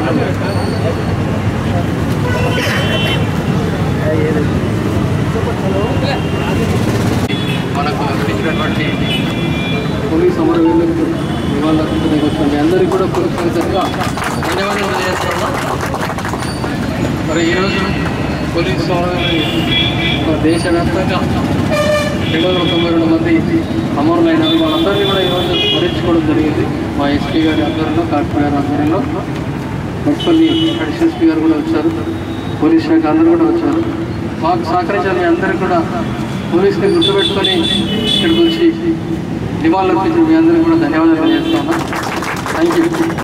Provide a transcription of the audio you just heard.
మనకు అందించినటువంటి పోలీస్ అమరవీరులకు నివాళులర్పించడానికి వచ్చిన మీ అందరికీ కూడా పురస్కరించగా ధన్యవాదాలు తెలియజేస్తున్నాం మరి ఈరోజు పోలీస్ అమరవీరులు దేశవ్యాప్తంగా రెండు వందల తొంభై రెండు మంది అమరులైనారు వాళ్ళందరినీ కూడా ఈరోజు స్మరించుకోవడం జరిగింది మా ఎస్పీ గారి ఆధ్వర్యంలో కలెక్టర్ గారి ఆధ్వర్యంలో మున్సిపల్లి అడిషనల్ ఎస్పీ గారు కూడా వచ్చారు పోలీస్ శాఖ అందరూ కూడా వచ్చారు మాకు సహకరించిన మీ అందరికీ కూడా పోలీస్ని గుర్తుపెట్టుకొని ఇక్కడికి వచ్చి నివాళులర్పించిన మీ అందరికీ కూడా ధన్యవాదాలు తెలియజేస్తా ఉన్నాం థ్యాంక్ యూ